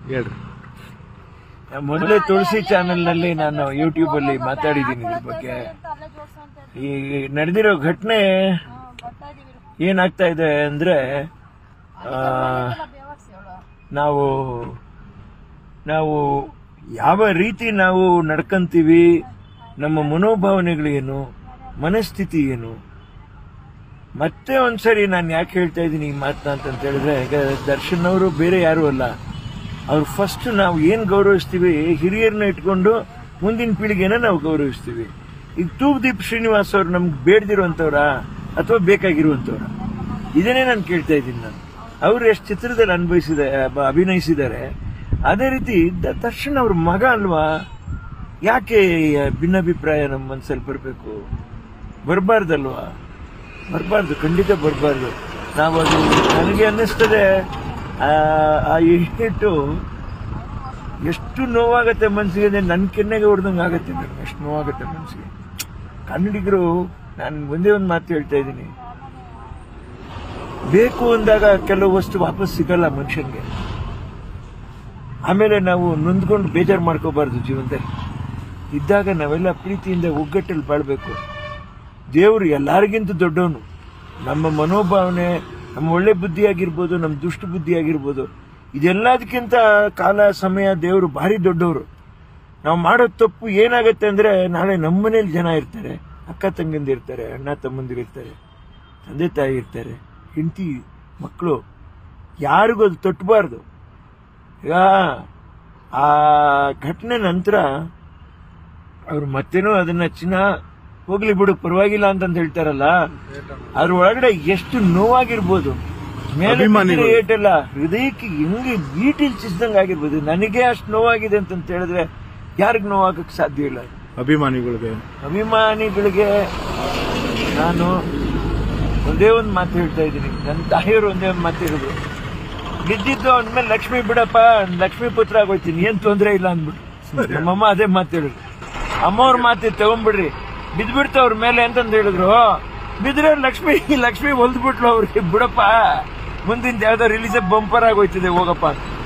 ಹೇಳ್ರಿ ಮೊದಲೇ ತುಳಸಿ ಚಾನೆಲ್ ನಲ್ಲಿ ನಾನು ಯೂಟ್ಯೂಬ್ ಅಲ್ಲಿ ಮಾತಾಡಿದ್ದೀನಿ ಇದ್ರ ಬಗ್ಗೆ ಈ ನಡೆದಿರೋ ಘಟನೆ ಏನಾಗ್ತಾ ಇದೆ ಅಂದ್ರೆ ಆ, ನಾವು ನಾವು ಯಾವ ರೀತಿ ನಾವು ನಡ್ಕಂತೀವಿ ನಮ್ಮ ಮನೋಭಾವನೆಗಳೇನು ಮನಸ್ಥಿತಿ ಏನು ಮತ್ತೆ ಒಂದ್ಸರಿ ನಾನು ಯಾಕೆ ಹೇಳ್ತಾ ಇದ್ದೀನಿ ಈ ಮಾತನ್ನ ಅಂತ ಹೇಳಿದ್ರೆ ಈಗ ದರ್ಶನ್ ಅವರು ಬೇರೆ ಯಾರು ಅಲ್ಲ ಅವ್ರು ಫಸ್ಟ್ ನಾವು ಏನ್ ಗೌರವಿಸ್ತೀವಿ ಹಿರಿಯರನ್ನ ಇಟ್ಕೊಂಡು ಮುಂದಿನ ಪೀಳಿಗೆನ ನಾವು ಗೌರವಿಸ್ತೀವಿ ಈಗ ತೂಗ್ದೀಪ್ ಶ್ರೀನಿವಾಸ್ ಅವ್ರು ನಮ್ಗೆ ಬೇಡದಿರುವಂತವ್ರ ಅಥವಾ ಬೇಕಾಗಿರುವಂತವ್ರ ಇದನ್ನೇ ನಾನು ಕೇಳ್ತಾ ಇದ್ದೀನಿ ನಾನು ಅವ್ರು ಎಷ್ಟು ಚಿತ್ರದಲ್ಲಿ ಅನುಭವಿಸಿದ ಬ- ಅಭಿನಯಿಸಿದ್ದಾರೆ ಅದೇ ರೀತಿ ದ- ದರ್ಶನ್ ಅವ್ರ ಮಗ ಅಲ್ವಾ ಯಾಕೆ ಈ ಭಿನ್ನಾಭಿಪ್ರಾಯ ನಮ್ಮ ಮನಸ್ಸಲ್ಲಿ ಬರಬೇಕು ಬರಬಾರ್ದಲ್ವಾ ಬರಬಾರ್ದು ಖಂಡಿತ ಬರಬಾರ್ದು ನಾವು ಅದು ನನಗೆ ಅನ್ನಿಸ್ತದೆ ಆ ಆ ಹಿಟ್ಟು ಎಷ್ಟು ನೋವಾಗತ್ತೆ ಮನ್ಸಿಗೆ ಅಂದ್ರೆ ನನ್ನ ಕೆನ್ನೆಗೆ ಹೊಡೆದಂಗೆ ಆಗತ್ತೆ ನನಗೆ ಎಷ್ಟು ನೋವಾಗತ್ತೆ ಮನ್ಸಿಗೆ ಕನ್ನಡಿಗರು ನಾನು ಒಂದೇ ಒಂದು ಮಾತು ಹೇಳ್ತಾ ಇದ್ದೀನಿ ಬೇಕು ಅಂದಾಗ ಕೆಲವು ವಸ್ತು ವಾಪಸ್ ಸಿಗಲ್ಲ ಮನುಷ್ಯನ್ಗೆ ಆಮೇಲೆ ನಾವು ನೊಂದ್ಕೊಂಡು ಬೇಜಾರು ಮಾಡ್ಕೋಬಾರ್ದು ಜೀವನದಲ್ಲಿ ಇದ್ದಾಗ ನಾವೆಲ್ಲ ಪ್ರೀತಿಯಿಂದ ಒಗ್ಗಟ್ಟಲ್ಲಿ ಬಾಳ್ಬೇಕು ದೇವರು ಎಲ್ಲರಿಗಿಂತ ದೊಡ್ಡವನು ನಮ್ಮ ಮನೋಭಾವನೆ ನಮ್ಮ ಒಳ್ಳೆ ಬುದ್ಧಿ ಆಗಿರ್ಬೋದು ನಮ್ಮ ದುಷ್ಟ ಬುದ್ಧಿ ಆಗಿರ್ಬೋದು ಇದೆಲ್ಲದಕ್ಕಿಂತ ಕಾಲ ಸಮಯ ದೇವರು ಭಾರಿ ದೊಡ್ಡವರು ನಾವು ಮಾಡೋ ತಪ್ಪು ಏನಾಗುತ್ತೆ ಅಂದ್ರೆ ನಾಳೆ ನಮ್ಮ ಮನೇಲಿ ಜನ ಇರ್ತಾರೆ ಅಕ್ಕ ತಂಗಂದಿರು ಇರ್ತಾರೆ ಅಣ್ಣ ತಮ್ಮಂದಿರು ಇರ್ತಾರೆ ತಂದೆ ತಾಯಿ ಇರ್ತಾರೆ ಹೆಂಡತಿ ಮಕ್ಕಳು ಯಾರಿಗೂ ಅದು ತೊಟ್ಟಬಾರ್ದು ಈಗ ಆ ಘಟನೆ ನಂತರ ಅವ್ರು ಮತ್ತೇನೋ ಅದನ್ನ ಚಿನ್ನ ಹೋಗ್ಲಿ ಬಿಡು ಪರವಾಗಿಲ್ಲ ಅಂತಂತ ಹೇಳ್ತಾರಲ್ಲ ಅದ್ರ ಒಳಗಡೆ ಎಷ್ಟು ನೋವಾಗಿರ್ಬೋದು ಮೇಲೆ ಅಭಿಮಾನಿಗಳು. ಬಿದ್ದಿರೋ ಏಟಲ್ಲ ಹೃದಯಕ್ಕೆ ಹೆಂಗೆ ಬೀಟಿಲ್ ಚಿಸ್ದಂಗ್ ಆಗಿರ್ಬೋದು ನನಗೆ ಅಷ್ಟು ನೋವಾಗಿದೆ ಅಂತಂತ ಹೇಳಿದ್ರೆ ಯಾರಿಗ್ ನೋವಾಗಕ್ ಸಾಧ್ಯ ಇಲ್ಲ ಅಭಿಮಾನಿಗಳಿಗೆ ಅಭಿಮಾನಿಗಳಿಗೆ ನಾನು ಒಂದೇ ಒಂದು ಮಾತು ಹೇಳ್ತಾ ಇದ್ದೀನಿ ನನ್ನ ತಾಯಿಯವರು ಒಂದೇ ಒಂದು ಮಾತು ಹೇಳಿದ್ರು ಬಿದ್ದಿದ್ದು ಅಂದ್ಮೇಲೆ ಲಕ್ಷ್ಮಿ ಬಿಡಪ್ಪ ಲಕ್ಷ್ಮೀ ಪುತ್ರ ಆಗೋಯ್ತೀನಿ ಏನ್ ತೊಂದ್ರೆ ಇಲ್ಲ ಅಂದ್ಬಿಟ್ಟು ನಮ್ಮಮ್ಮ ಅದೇ ಮಾತು ಹೇಳಿದ್ರು ಅಮ್ಮವ್ರ ಮಾತು ತಗೊಂಡ್ಬಿಡ್ರಿ ಬಿದ್ಬಿಡ್ತು ಅವ್ರ ಮೇಲೆ ಅಂತಂದು ಹೇಳಿದ್ರು ಬಿದ್ರೆ ಲಕ್ಷ್ಮಿ ಲಕ್ಷ್ಮಿ ಹೊಲ್ದ್ಬಿಟ್ಲು ಅವ್ರಿಗೆ ಬಿಡಪ್ಪ ಮುಂದಿನ ಯಾವ್ದೋ ರಿಲೀಸ್ ಬಂಪರ್ ಆಗೋಯ್ತದೆ ಹೋಗಪ್ಪ ಅಂತ